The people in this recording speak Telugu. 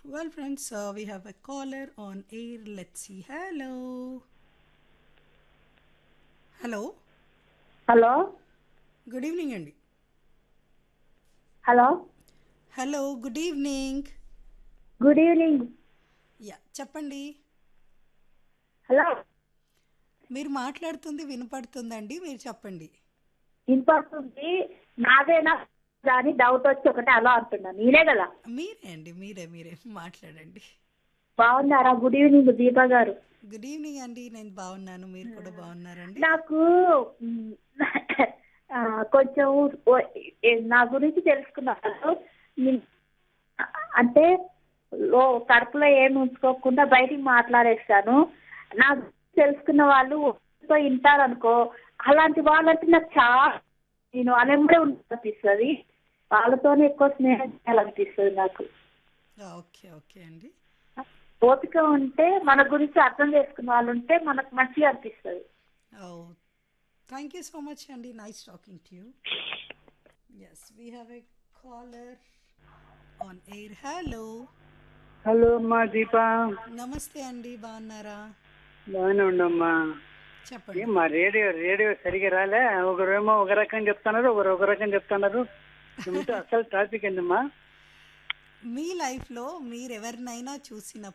Well, friends, uh, we have a caller on air. Let's see. Hello. Hello hello good evening అండి hello hello good evening good evening yeah చెప్పండి హలో మీరు మాట్లాడుతుంది వినపడుతుందండి మీరు చెప్పండి వినపడుతుంది నాదేనా అని డౌట్ వచ్చి ఒకటి అలా అంటున్నా నేనే కదా మీరే అండి మీరే మీరే మాట్లాడండి బాగున్నారా గుడ్ ఈవినింగ్ దీపా గారు గుడ్ ఈవినింగ్ అండి నేను బాగున్నాను మీరు కూడా బాగున్నారండి నాకు మ్, ఆ, కొంచెం ఓ- ఏ- నా గురించి తెలుసుకున్నారు ని- అంటే లో కడుపులో ఏమి ఉంచుకోకుండా బయటికి మాట్లాడేస్తాను నా గురించి తెలుసుకున్న వాళ్ళు తో వింటారనుకో అలాంటి వాళ్ళంటే నాకు చాలా నేను అలెంబడే అనిపిస్తుంది వాళ్ళతోనే ఎక్కువ స్నేహం చేయాలనిపిస్తుంది నాకు ఓకే ఓకే అండి ఓపిక ఉంటే మన గురించి అర్థం చేసుకున్న వాళ్ళు ఉంటే మనకు మంచిగా అనిపిస్తుంది oh thank you so much అండి nice talking to you yes we have a caller on air hello hello అమ్మా దీప నమస్తే అండి బాగున్నారా బాగానే ఉండమ్మా చెప్పండి ఏం మా రేడియో రేడియో సరిగా రాలే ఒకరేమో ఒక రకం చెప్తున్నారు ఒకరు ఒక రకం చెప్తున్నారు ఏమిటో అసలు టాపిక్ ఏందమ్మా మీ లైఫ్లో మీరు ఎవరినైనా చూసిన